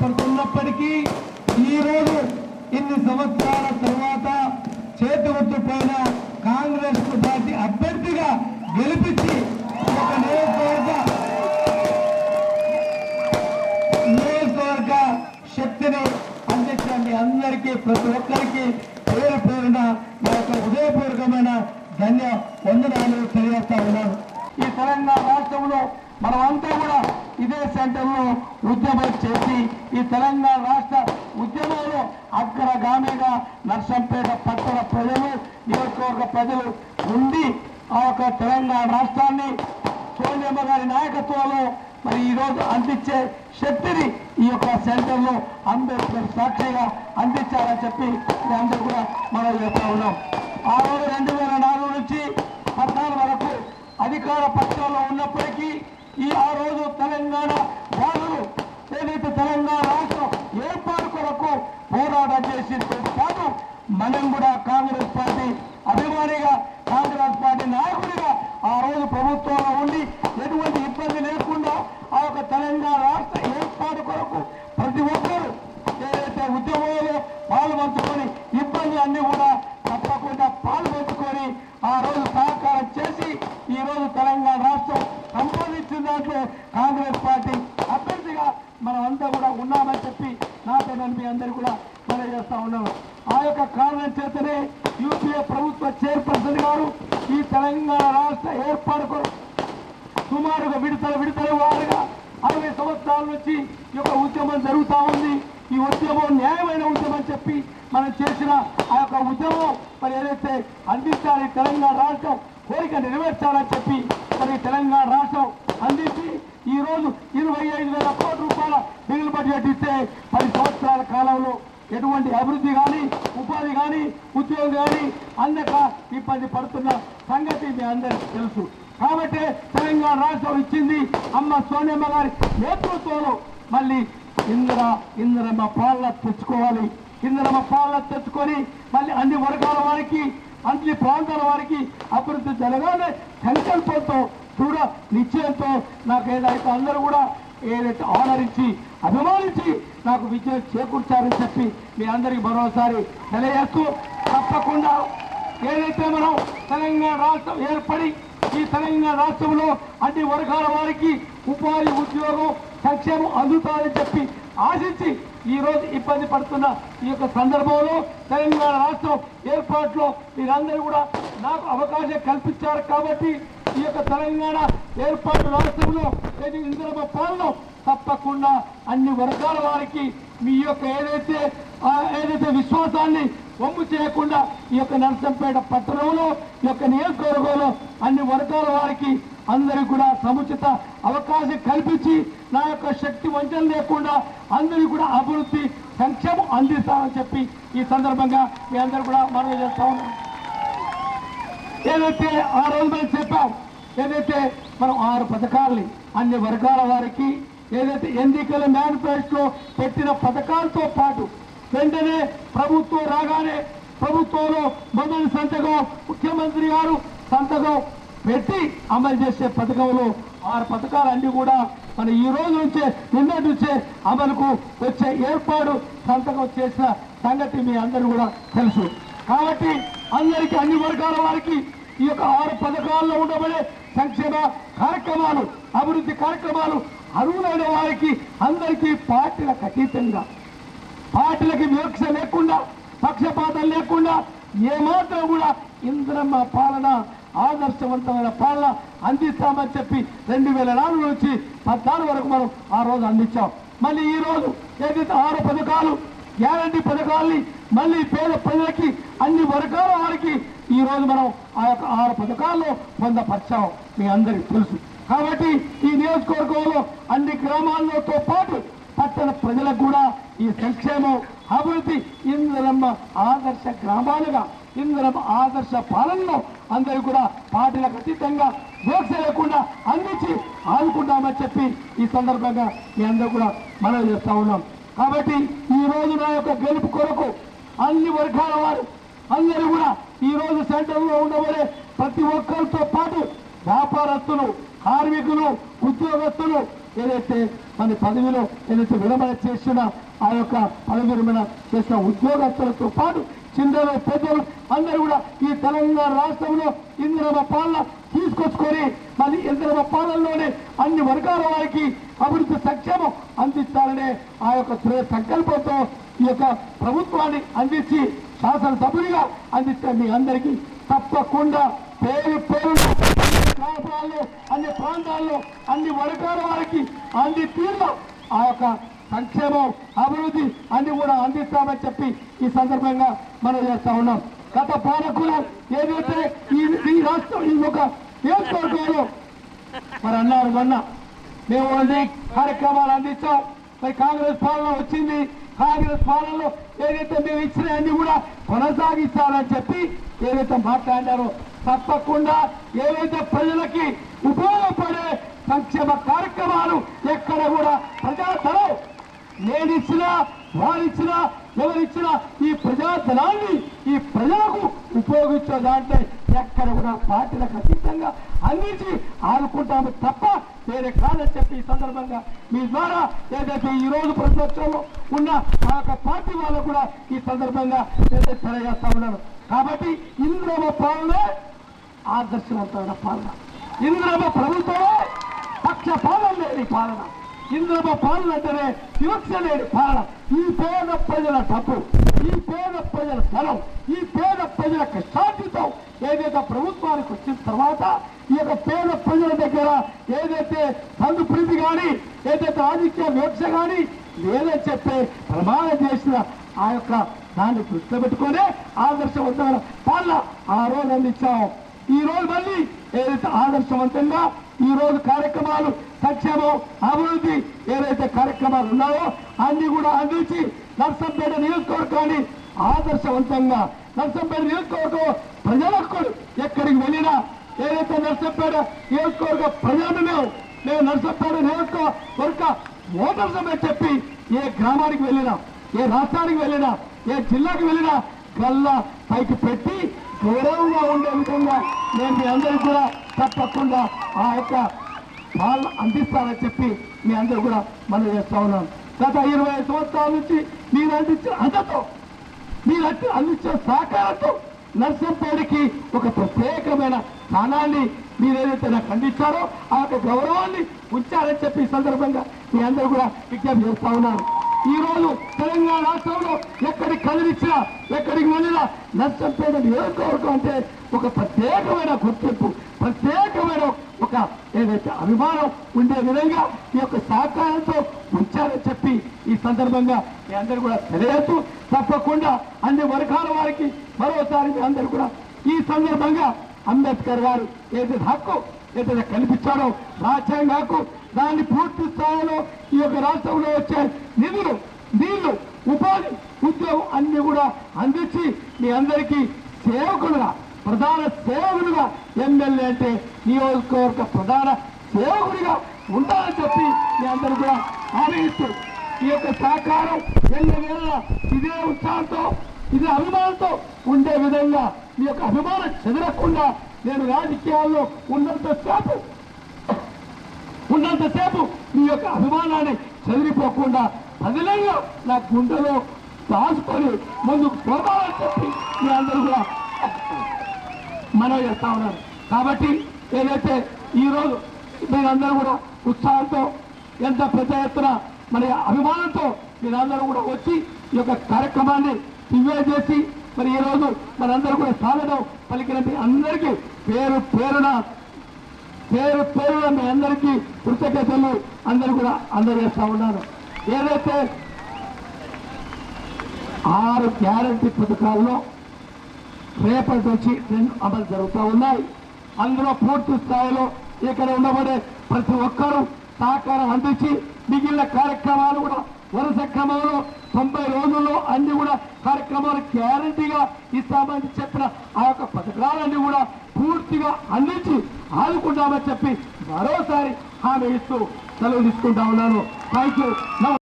ఏర్పడుతున్నప్పటికీ ఈ రోజు ఇన్ని సంవత్సరాల తర్వాత చేతి గుర్తు పైన కాంగ్రెస్ పార్టీ అభ్యర్థిగా గెలిపించి ఒక నియోజకవర్గ నియోజకవర్గ శక్తిని అందించిన మీ అందరికీ ప్రతి ఒక్కరికి పేరు పేరున నా యొక్క హృదయపూర్వకమైన ధన్య వందనాలు తెలియజేస్తా ఉన్నాను ఈ తెలంగాణ రాష్ట్రంలో మనమంతా కూడా ఇదే సెంటర్లో ఉద్యమం చేసి ఈ తెలంగాణ రాష్ట్ర ఉద్యమంలో అగ్రగామిగా నర్సంపేట పట్టణ ప్రజలు నియోజకవర్గ ప్రజలు ఉండి ఆ యొక్క తెలంగాణ రాష్ట్రాన్ని సోనియమ్మ గారి నాయకత్వంలో మరి ఈ రోజు అందించే శక్తిని ఈ యొక్క సెంటర్ లో అంబేద్కర్ సాక్షిగా అందించాలని చెప్పి మీ అందరూ కూడా మనం చెప్తా ఉన్నాం ఆ రోజు రెండు వేల నాలుగు నుంచి పద్నాలుగు వరకు అధికార పక్షంలో ఉన్నప్పటికీ ఈ ఆ రోజు తెలంగాణ వాళ్ళు ఏదైతే తెలంగాణ రాష్ట్రం ఏర్పాటు కొరకు పోరాటం చేసింతో పాటు మనం కూడా కాంగ్రెస్ పార్టీ అభిమానిగా కాంగ్రెస్ పార్టీ నాయకుడిగా ఆ రోజు ప్రభుత్వంలో ఉండి ఎటువంటి ఇబ్బంది లేకుండా ఆ యొక్క తెలంగాణ రాష్ట్ర ఏర్పాటు కొరకు ప్రతి ఒక్కరూ ఏదైతే ఉద్యమంలో పాల్పంచుకొని ఇబ్బందులు అన్ని కూడా తప్పకుండా పాల్పంచుకొని ఆ రోజు సహకారం చేసి ఈ రోజు తెలంగాణ రాష్ట్రం సంపాదించిన దాంట్లో కాంగ్రెస్ పార్టీ అభ్యర్థిగా మనం అంతా కూడా ఉన్నామని చెప్పి నాతో మీ అందరు కూడా తెలియజేస్తా ఉన్నాం ఆ యొక్క కారణం చేతనే యూపీఏ ప్రభుత్వ చైర్పర్సన్ గారు ఈ తెలంగాణ రాష్ట్ర ఏర్పాటు కొరకు సుమారుగా విడతల విడతల వారుగా అరవై సంవత్సరాల నుంచి ఈ యొక్క ఉద్యమం జరుగుతూ ఉంది ఈ ఉద్యమం న్యాయమైన ఉద్యమం చెప్పి మనం చేసిన ఆ యొక్క ఉద్యమం మరి ఏదైతే అందించాలి తెలంగాణ రాష్ట్రం కోరిక నెరవేర్చాలని చెప్పి మరి తెలంగాణ రాష్ట్రం అందించి ఈ రోజు ఇరవై ఐదు వేల కోట్ల రూపాయల మిగిలిన బడ్జెట్ ఇస్తే పది సంవత్సరాల కాలంలో ఎటువంటి అభివృద్ధి కానీ ఉపాధి కానీ ఉద్యోగం కానీ అందక ఇబ్బంది పడుతున్న సంగతి మీ అందరికీ తెలుసు కాబట్టి తెలంగాణ రాష్ట్రం ఇచ్చింది అమ్మ సోనియమ్మ గారి నేతృత్వంలో మళ్ళీ ఇందిర ఇందిరమ్మ పాలన తెచ్చుకోవాలి ఇందిరమ్మ పాలన తెచ్చుకొని మళ్ళీ అన్ని వర్గాల వారికి అన్ని ప్రాంతాల వారికి అభివృద్ధి జరగాలి సంకల్పంతో దృఢ నిశ్చయంతో నాకు ఏదైతే అందరూ కూడా ఏదైతే ఆదరించి అభిమానించి నాకు విజయం చేకూర్చారని చెప్పి మీ అందరికీ మరోసారి తెలియజేస్తూ తప్పకుండా ఏదైతే మనం తెలంగాణ రాష్ట్రం ఏర్పడి ఈ తెలంగాణ రాష్ట్రంలో అన్ని వర్గాల వారికి ఉపాధి ఉద్యోగం సంక్షేమం అందుతారని చెప్పి ఆశించి ఈ రోజు ఇబ్బంది పడుతున్న ఈ యొక్క సందర్భంలో తెలంగాణ రాష్ట్రం ఏర్పాటులో మీరందరూ కూడా నాకు అవకాశం కల్పించారు కాబట్టి ఈ యొక్క తెలంగాణ ఏర్పాటు రాష్ట్రంలో ఏది ఇందిరమ్మ పాలన తప్పకుండా అన్ని వర్గాల వారికి మీ యొక్క ఏదైతే ఆ ఏదైతే విశ్వాసాన్ని వమ్ము చేయకుండా ఈ యొక్క నర్సంపేట పట్టణంలో ఈ యొక్క నియోజకవర్గంలో అన్ని వర్గాల వారికి అందరికి కూడా సముచిత అవకాశం కల్పించి నా యొక్క శక్తి వంచన లేకుండా అందరికీ కూడా అభివృద్ధి సంక్షేమం అందిస్తామని చెప్పి ఈ సందర్భంగా మీ అందరూ కూడా మనవి చేస్తా ఉన్నాం ఏదైతే ఆ రోజు మనం చెప్పాం ఏదైతే మనం ఆరు పథకాలని అన్ని వర్గాల వారికి ఏదైతే ఎన్నికల మేనిఫెస్టో పెట్టిన పథకాలతో పాటు వెంటనే ప్రభుత్వం రాగానే ప్రభుత్వంలో మొదటి సంతకం ముఖ్యమంత్రి గారు సంతకం పెట్టి అమలు చేసే పథకంలో ఆరు పథకాలన్నీ కూడా మన ఈ రోజు నుంచే నిన్నటి నుంచే అమలుకు వచ్చే ఏర్పాటు సంతకం చేసిన సంగతి మీ అందరూ కూడా తెలుసు కాబట్టి అందరికీ అన్ని వర్గాల వారికి ఈ యొక్క ఆరు పథకాల్లో ఉండబడే సంక్షేమ కార్యక్రమాలు అభివృద్ధి కార్యక్రమాలు అర్హులైన వారికి అందరికీ పార్టీలకు అతీతంగా పార్టీలకి వివక్ష లేకుండా పక్షపాతం లేకుండా ఏమాత్రం కూడా ఇంద్రమ్మ పాలన ఆదర్శవంతమైన పాలన అందిస్తామని చెప్పి రెండు వేల నాలుగు నుంచి పద్నాలుగు వరకు మనం ఆ రోజు అందించాం మళ్ళీ ఈ రోజు ఏదైతే ఆరు పథకాలు గ్యారంటీ పథకాల్ని మళ్ళీ పేద ప్రజలకి అన్ని వర్గాల వారికి ఈ రోజు మనం ఆ యొక్క ఆరు పథకాల్లో పొందపరిచాం మీ అందరికీ తెలుసు కాబట్టి ఈ నియోజకవర్గంలో అన్ని గ్రామాలతో పాటు పట్టణ ప్రజలకు కూడా ఈ సంక్షేమం అభివృద్ధి ఇంద్రమ్మ ఆదర్శ గ్రామాలుగా ఇంద్రమ్మ ఆదర్శ పాలనలో అందరూ కూడా పార్టీలకు అతీతంగా వివక్ష లేకుండా అందించి ఆదుకుంటామని చెప్పి ఈ సందర్భంగా మీ అందరూ కూడా మనవి చేస్తా ఉన్నాం కాబట్టి ఈ రోజు నా యొక్క గెలుపు కొరకు అన్ని వర్గాల వారు అందరూ కూడా ఈ రోజు సెంటర్లో ఉండబడే ప్రతి ఒక్కరితో పాటు వ్యాపారస్తులు కార్మికులు ఉద్యోగస్తులు ఏదైతే మన పదవిలో ఏదైతే విరమణ చేసిన ఆ యొక్క పదవి విరమణ చేసిన ఉద్యోగస్తులతో పాటు చిన్నలు పెద్దలు అందరూ కూడా ఈ తెలంగాణ రాష్ట్రంలో ఇందిరమ పాలన తీసుకొచ్చుకొని మళ్ళీ ఇందిరమ పాలనలోనే అన్ని వర్గాల వారికి అభివృద్ధి సంక్షేమం అందిస్తారనే ఆ యొక్క దృఢ సంకల్పంతో ఈ యొక్క ప్రభుత్వాన్ని అందించి శాసనసభ్యుడిగా అందిస్తే మీ అందరికీ తప్పకుండా పేరు పేరు అన్ని గ్రామాల్లో అన్ని ప్రాంతాల్లో అన్ని వర్గాల వారికి అంది తీర్ల ఆ యొక్క సంక్షేమం అభివృద్ధి అన్ని కూడా అందిస్తామని చెప్పి ఈ సందర్భంగా మనం చేస్తా ఉన్నాం గత పాలకులు ఏదైతే ఈ ఈ రాష్ట్రం ఈ ఒక నియోజకవర్గంలో మరి అన్నారు మొన్న మేము అన్ని కార్యక్రమాలు అందించాం మరి కాంగ్రెస్ పాలన వచ్చింది కాంగ్రెస్ పాలనలో ఏదైతే మేము ఇచ్చిన అన్ని కూడా కొనసాగిస్తారని చెప్పి ఏదైతే మాట్లాడారో తప్పకుండా ఏదైతే ప్రజలకి ఉపయోగపడే సంక్షేమ కార్యక్రమాలు ఎక్కడ కూడా ప్రజాధనం నేనిచ్చినా వారిచ్చినా ఎవరిచ్చినా ఈ ప్రజాధనాన్ని ఈ ప్రజలకు ఉపయోగించే దాంట్లో ఎక్కడ కూడా పార్టీలకు అతీతంగా అందించి ఆదుకుంటాము తప్ప వేరే కాదని చెప్పి ఈ సందర్భంగా మీ ద్వారా ఏదైతే ఈ రోజు ప్రతిపక్షంలో ఉన్న ఆ యొక్క పార్టీ వాళ్ళు కూడా ఈ సందర్భంగా ఏదైతే తెలియజేస్తా ఉన్నారు కాబట్టి ఇంద్రమ పాలనే ఆదర్శవంతమైన పాలన ఇంద్రమ ప్రభుత్వమే పక్ష పాలన లేని పాలన ఇంద్రమ పాలన అంటేనే వివక్ష లేని పాలన ఈ పేద ప్రజల డబ్బు ఈ పేద ప్రజల ధనం ఈ పేద ప్రజల కష్టార్జితం ఏదైతే ప్రభుత్వానికి వచ్చిన తర్వాత ఈ యొక్క పేద ప్రజల దగ్గర ఏదైతే బంధు ప్రీతి కానీ ఏదైతే రాజకీయ వివక్ష కానీ లేదని చెప్పే ప్రమాణం చేసిన ఆ యొక్క దాన్ని దృష్టిలో పెట్టుకొని ఆదర్శవంతమైన పాలన ఆ రోజు అందించాం ఈ రోజు మళ్ళీ ఏదైతే ఆదర్శవంతంగా ఈ రోజు కార్యక్రమాలు సంక్షేమం అభివృద్ధి ఏదైతే కార్యక్రమాలు ఉన్నాయో అన్ని కూడా అందించి నర్సంపేట నియోజకవర్గాన్ని ఆదర్శవంతంగా నర్సంపేట నియోజకవర్గం ప్రజలకు కూడా ఎక్కడికి వెళ్ళినా ఏదైతే నర్సంపేట నియోజకవర్గ ప్రజలను మేము మేము నర్సంపేట నియోజకవర్గ ఓటర్స్ అని చెప్పి ఏ గ్రామానికి వెళ్ళినా ఏ రాష్ట్రానికి వెళ్ళినా ఏ జిల్లాకి వెళ్ళినా గల్లా పైకి పెట్టి గౌరవంగా ఉండే విధంగా నేను మీ అందరికీ కూడా తప్పకుండా ఆ యొక్క వాళ్ళు అందిస్తారని చెప్పి మీ అందరూ కూడా మనం చేస్తా ఉన్నాను గత ఇరవై ఐదు సంవత్సరాల నుంచి మీరు అందించిన అంతతో మీరు అంది- అందించిన సహకారంతో నర్సంపేటకి ఒక ప్రత్యేకమైన స్థానాన్ని మీరు ఏదైతే నాకు అందించారో ఆ యొక్క గౌరవాన్ని ఉంచారని చెప్పి ఈ సందర్భంగా మీ అందరూ కూడా విజ్ఞప్తి చేస్తా ఉన్నారు ఈ రోజు తెలంగాణ రాష్ట్రంలో ఎక్కడికి కదిలిచ్చినా ఎక్కడికి వెళ్ళినా నర్సంపేట నియోజకవర్గం అంటే ఒక ప్రత్యేకమైన గుర్తింపు ప్రత్యేకమైన ఒక ఏదైతే అభిమానం ఉండే విధంగా ఈ యొక్క సహకారంతో ఉంచారని చెప్పి ఈ సందర్భంగా మీ అందరూ కూడా తెలియజేస్తూ తప్పకుండా అన్ని వర్గాల వారికి మరోసారి మీ అందరూ కూడా ఈ సందర్భంగా అంబేద్కర్ గారు ఏదైతే హక్కు ఏదైతే కల్పించాడో రాజ్యాంగ హక్కు దాన్ని పూర్తి స్థాయిలో ఈ యొక్క రాష్ట్రంలో వచ్చే నిధులు నీళ్లు ఉపాధి ఉద్యోగం అన్ని కూడా అందించి మీ అందరికీ సేవకులుగా ప్రధాన సేవకులుగా ఎమ్మెల్యే అంటే నియోజకవర్గ ప్రధాన సేవకుడిగా ఉండాలని చెప్పి మీ అందరూ కూడా ఆలోచిస్తూ ఈ యొక్క సహకారం ఎల్లవేళ ఇదే ఉత్సాహంతో ఇదే అభిమానంతో ఉండే విధంగా మీ యొక్క అభిమానం చెదరకుండా నేను రాజకీయాల్లో ఉన్నంతసేపు ఉన్నంతసేపు మీ యొక్క అభిమానాన్ని చెదిరిపోకుండా బదిలంగా నా గుండెలో దాచుకొని ముందుకు పోవాలని చెప్పి మీ అందరూ కూడా మనం చేస్తా ఉన్నారు కాబట్టి ఏదైతే ఈరోజు మీరందరూ కూడా ఉత్సాహంతో ఎంత పెద్ద ఎత్తున మన అభిమానంతో మీరందరూ కూడా వచ్చి ఈ యొక్క కార్యక్రమాన్ని దివ్య చేసి మరి ఈ రోజు మనందరూ కూడా స్వాగతం పలికిన మీ అందరికీ పేరు పేరున పేరు పేరున మీ అందరికీ కృతజ్ఞతలు అందరూ కూడా అందరూ చేస్తా ఉన్నారు ఏదైతే ఆరు గ్యారంటీ పథకాల్లో రేపటి నుంచి రెండు అమలు జరుగుతూ ఉన్నాయి అందులో పూర్తి స్థాయిలో ఇక్కడ ఉండబడే ప్రతి ఒక్కరూ సహకారం అందించి మిగిలిన కార్యక్రమాలు కూడా వరుస క్రమంలో తొంభై రోజుల్లో అన్ని కూడా కార్యక్రమాలు గ్యారంటీగా ఇస్తామని చెప్పిన ఆ యొక్క పథకాలన్నీ కూడా పూర్తిగా అందించి ఆదుకుంటామని చెప్పి మరోసారి హామీ ఇస్తూ సెలవు తీసుకుంటా ఉన్నాను థ్యాంక్ యూ